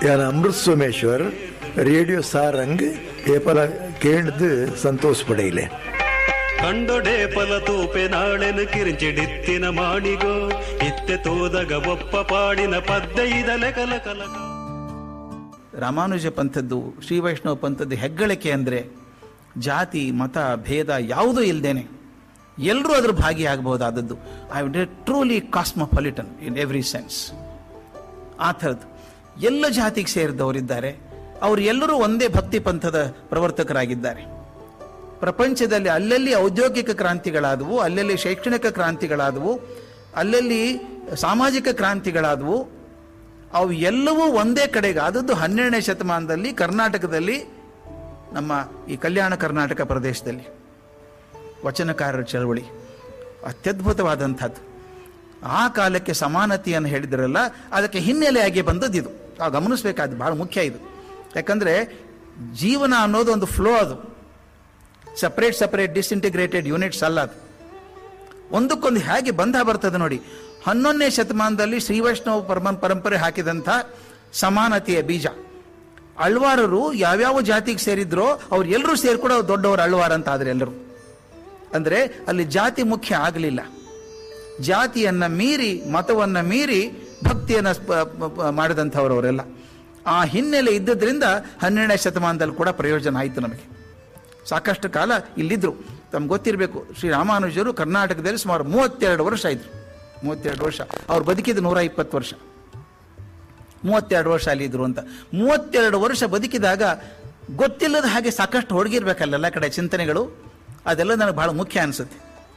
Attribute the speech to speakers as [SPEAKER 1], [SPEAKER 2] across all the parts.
[SPEAKER 1] यान अमृत सोमेश्वर रेडियो सारंग ಏಪಲ ಕೇಳ್ದು ಸಂತೋಷ ಪಡೆಯಲೆ
[SPEAKER 2] ಕಂಡೊಡೆ ಫಲ ತೂಪೆ ನಾಳೆನು ಕಿರಿಂಚಿಡಿತ್ತಿನ ಮಾಡಿಗೋ ಇತ್ತೆ ತೋದಗ ಒಪ್ಪ ಪಾಡಿನ ಪದ್ಯ ಇದಲೆ ಕಲ ಕಲಕ
[SPEAKER 3] ರಾಮಾನುಜ ಪಂಥದ್ದು ಶ್ರೀ ವೈಷ್ಣವ ಪಂಥದ್ದು ಹೆಗ್ಗಳಿಕೆ ಅಂದರೆ ಜಾತಿ ಮತ ಭೇದ ಯಾವುದೂ ಇಲ್ಲದೇನೆ ಎಲ್ಲರೂ ಅದ್ರ ಭಾಗಿಯಾಗಬಹುದಾದದ್ದು I would truly cosmopolitan in every sense ಆ ಥರದ್ದು ಎಲ್ಲ ಜಾತಿಗೆ ಸೇರಿದವರಿದ್ದಾರೆ ಅವರು ಎಲ್ಲರೂ ಒಂದೇ ಭಕ್ತಿ ಪಂಥದ ಪ್ರವರ್ತಕರಾಗಿದ್ದಾರೆ ಪ್ರಪಂಚದಲ್ಲಿ ಅಲ್ಲಲ್ಲಿ ಔದ್ಯೋಗಿಕ ಕ್ರಾಂತಿಗಳಾದವು ಅಲ್ಲಲ್ಲಿ ಶೈಕ್ಷಣಿಕ ಕ್ರಾಂತಿಗಳಾದವು ಅಲ್ಲಲ್ಲಿ ಸಾಮಾಜಿಕ ಕ್ರಾಂತಿಗಳಾದವು ಅವು ಎಲ್ಲವೂ ಒಂದೇ ಕಡೆಗೆ ಆದದ್ದು ಹನ್ನೆರಡನೇ ಶತಮಾನದಲ್ಲಿ ಕರ್ನಾಟಕದಲ್ಲಿ ನಮ್ಮ ಈ ಕಲ್ಯಾಣ ಕರ್ನಾಟಕ ಪ್ರದೇಶದಲ್ಲಿ ವಚನಕಾರರ ಚಳವಳಿ ಅತ್ಯದ್ಭುತವಾದಂಥದ್ದು ಆ ಕಾಲಕ್ಕೆ ಸಮಾನತೆಯನ್ನು ಹೇಳಿದ್ರಲ್ಲ ಅದಕ್ಕೆ ಹಿನ್ನೆಲೆಯಾಗಿ ಬಂದದ್ದು ಇದು ನಾವು ಗಮನಿಸಬೇಕಾದ್ದು ಬಹಳ ಮುಖ್ಯ ಇದು ಯಾಕಂದರೆ ಜೀವನ ಅನ್ನೋದು ಒಂದು ಫ್ಲೋ ಅದು ಸಪ್ರೇಟ್ ಸಪ್ರೇಟ್ ಡಿಸ್ಇಂಟಿಗ್ರೇಟೆಡ್ ಯೂನಿಟ್ಸ್ ಅಲ್ಲ ಅದು ಒಂದಕ್ಕೊಂದು ಹೇಗೆ ಬಂಧ ಬರ್ತದೆ ನೋಡಿ ಹನ್ನೊಂದನೇ ಶತಮಾನದಲ್ಲಿ ಶ್ರೀ ವೈಷ್ಣವ ಪರಮ ಪರಂಪರೆ ಹಾಕಿದಂಥ ಸಮಾನತೆಯ ಬೀಜ ಅಳ್ವಾರರು ಯಾವ್ಯಾವ ಜಾತಿಗೆ ಸೇರಿದ್ರೋ ಅವ್ರು ಎಲ್ಲರೂ ಸೇರ್ಕೊಂಡು ಅವ್ರು ದೊಡ್ಡವರು ಅಳ್ವಾರ ಅಂತ ಆದ್ರೆ ಎಲ್ಲರೂ ಅಂದರೆ ಅಲ್ಲಿ ಜಾತಿ ಮುಖ್ಯ ಆಗಲಿಲ್ಲ ಜಾತಿಯನ್ನ ಮೀರಿ ಮತವನ್ನ ಮೀರಿ ಭಕ್ತಿಯನ್ನ ಸ್ಪ- ಪ- ಪ- ಮಾಡಿದಂಥವ್ರು ಅವರೆಲ್ಲ ಆ ಹಿನ್ನೆಲೆ ಇದ್ದದ್ರಿಂದ ಹನ್ನೆರಡನೇ ಶತಮಾನದಲ್ಲಿ ಕೂಡ ಪ್ರಯೋಜನ ಆಯಿತು ನಮಗೆ ಸಾಕಷ್ಟು ಕಾಲ ಇಲ್ಲಿದ್ದರು ತಮ್ಗೆ ಗೊತ್ತಿರಬೇಕು ಶ್ರೀ ರಾಮಾನುಜರು ಕರ್ನಾಟಕದಲ್ಲಿ ಸುಮಾರು ಮೂವತ್ತೆರಡು ವರ್ಷ ಇದ್ರು ಮೂವತ್ತೆರಡು ವರ್ಷ ಅವ್ರು ಬದುಕಿದ ನೂರ ಇಪ್ಪತ್ತು ವರ್ಷ ಮೂವತ್ತೆರಡು ವರ್ಷ ಅಲ್ಲಿ ಇದ್ರು ಅಂತ ಮೂವತ್ತೆರಡು ವರ್ಷ ಬದುಕಿದಾಗ ಗೊತ್ತಿಲ್ಲದ ಹಾಗೆ ಸಾಕಷ್ಟು ಹೊಡಗಿರ್ಬೇಕಲ್ಲ ಎಲ್ಲ ಕಡೆ ಚಿಂತನೆಗಳು ಅದೆಲ್ಲ ನನಗೆ ಬಹಳ ಮುಖ್ಯ ಅನಿಸುತ್ತೆ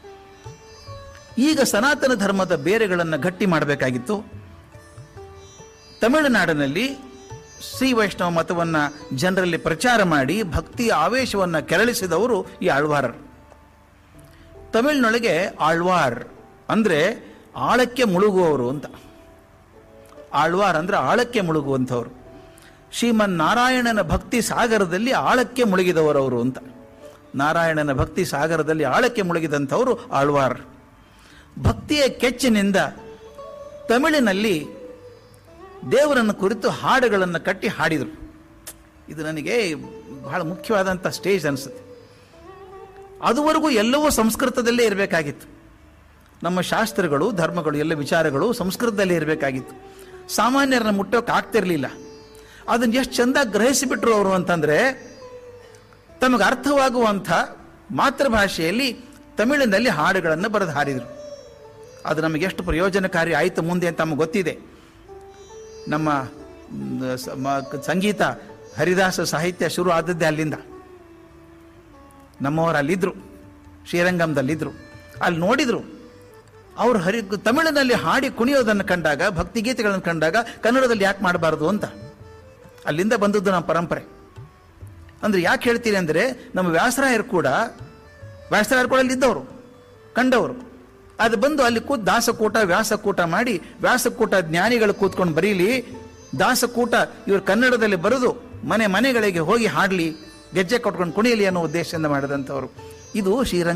[SPEAKER 3] ಈಗ ಸನಾತನ ಧರ್ಮದ ಬೇರೆಗಳನ್ನು ಗಟ್ಟಿ ಮಾಡಬೇಕಾಗಿತ್ತು ತಮಿಳುನಾಡಿನಲ್ಲಿ ಶ್ರೀ ವೈಷ್ಣವ ಮತವನ್ನು ಜನರಲ್ಲಿ ಪ್ರಚಾರ ಮಾಡಿ ಭಕ್ತಿಯ ಆವೇಶವನ್ನು ಕೆರಳಿಸಿದವರು ಈ ಆಳ್ವಾರರು ತಮಿಳಿನೊಳಗೆ ಆಳ್ವಾರ್ ಅಂದರೆ ಆಳಕ್ಕೆ ಮುಳುಗುವವರು ಅಂತ ಆಳ್ವಾರ್ ಅಂದ್ರೆ ಆಳಕ್ಕೆ ಮುಳುಗುವಂಥವ್ರು ಶ್ರೀಮನ್ ನಾರಾಯಣನ ಭಕ್ತಿ ಸಾಗರದಲ್ಲಿ ಆಳಕ್ಕೆ ಮುಳುಗಿದವರವರು ಅಂತ ನಾರಾಯಣನ ಭಕ್ತಿ ಸಾಗರದಲ್ಲಿ ಆಳಕ್ಕೆ ಮುಳುಗಿದಂಥವರು ಆಳ್ವಾರ್ ಭಕ್ತಿಯ ಕೆಚ್ಚಿನಿಂದ ತಮಿಳಿನಲ್ಲಿ ದೇವರನ್ನು ಕುರಿತು ಹಾಡುಗಳನ್ನು ಕಟ್ಟಿ ಹಾಡಿದರು ಇದು ನನಗೆ ಬಹಳ ಮುಖ್ಯವಾದಂಥ ಸ್ಟೇಜ್ ಅನಿಸುತ್ತೆ ಅದುವರೆಗೂ ಎಲ್ಲವೂ ಸಂಸ್ಕೃತದಲ್ಲೇ ಇರಬೇಕಾಗಿತ್ತು ನಮ್ಮ ಶಾಸ್ತ್ರಗಳು ಧರ್ಮಗಳು ಎಲ್ಲ ವಿಚಾರಗಳು ಸಂಸ್ಕೃತದಲ್ಲೇ ಇರಬೇಕಾಗಿತ್ತು ಸಾಮಾನ್ಯರನ್ನ ಮುಟ್ಟೋಕೆ ಆಗ್ತಿರ್ಲಿಲ್ಲ ಅದನ್ನು ಎಷ್ಟು ಚಂದ ಗ್ರಹಿಸಿಬಿಟ್ರು ಅವರು ಅಂತಂದ್ರೆ ತಮಗೆ ಅರ್ಥವಾಗುವಂಥ ಮಾತೃಭಾಷೆಯಲ್ಲಿ ತಮಿಳಿನಲ್ಲಿ ಹಾಡುಗಳನ್ನು ಬರೆದು ಹಾಡಿದರು ಅದು ನಮಗೆ ಎಷ್ಟು ಪ್ರಯೋಜನಕಾರಿ ಆಯಿತು ಮುಂದೆ ಅಂತ ನಮಗೆ ಗೊತ್ತಿದೆ ನಮ್ಮ ಮ್, ಸ- ಮ- ಸಂಗೀತ ಹರಿದಾಸ ಸಾಹಿತ್ಯ ಶುರು ಆದದ್ದೇ ಅಲ್ಲಿಂದ ನಮ್ಮವರು ಅಲ್ಲಿದ್ದರು ಶ್ರೀರಂಗಂದಲ್ಲಿದ್ದರು ಅಲ್ಲಿ ನೋಡಿದರು ಅವರು ಹರಿ ತಮಿಳಿನಲ್ಲಿ ಹಾಡಿ ಕುಣಿಯೋದನ್ನು ಕಂಡಾಗ ಭಕ್ತಿಗೀತೆಗಳನ್ನು ಕಂಡಾಗ ಕನ್ನಡದಲ್ಲಿ ಯಾಕೆ ಮಾಡಬಾರದು ಅಂತ ಅಲ್ಲಿಂದ ಬಂದದ್ದು ನಮ್ಮ ಪರಂಪರೆ ಅಂದ್ರೆ ಯಾಕೆ ಹೇಳ್ತೀರಿ ಅಂದರೆ ನಮ್ಮ ವ್ಯಾಸರಾಯರು ಕೂಡ ವ್ಯಾಸರಾಯರು ಕೂಡ ಅಲ್ಲಿದ್ದವರು ಕಂಡವರು ಅದು ಬಂದು ಅಲ್ಲಿ ಕೂತ್ ದಾಸಕೂಟ ವ್ಯಾಸಕೂಟ ಮಾಡಿ ವ್ಯಾಸಕೂಟ ಜ್ಞಾನಿಗಳು ಕೂತ್ಕೊಂಡು ಬರೀಲಿ ದಾಸಕೂಟ ಇವರು ಕನ್ನಡದಲ್ಲಿ ಬರೆದು ಮನೆ ಮನೆಗಳಿಗೆ ಹೋಗಿ ಹಾಡಲಿ ಗೆಜ್ಜೆ ಕೊಟ್ಕೊಂಡು ಕುಣಿಯಲಿ ಅನ್ನೋ ಉದ್ದೇಶದಿಂದ ಮಾಡಿದಂಥವ್ರು ಇದು ಶ್ರೀರಂಗ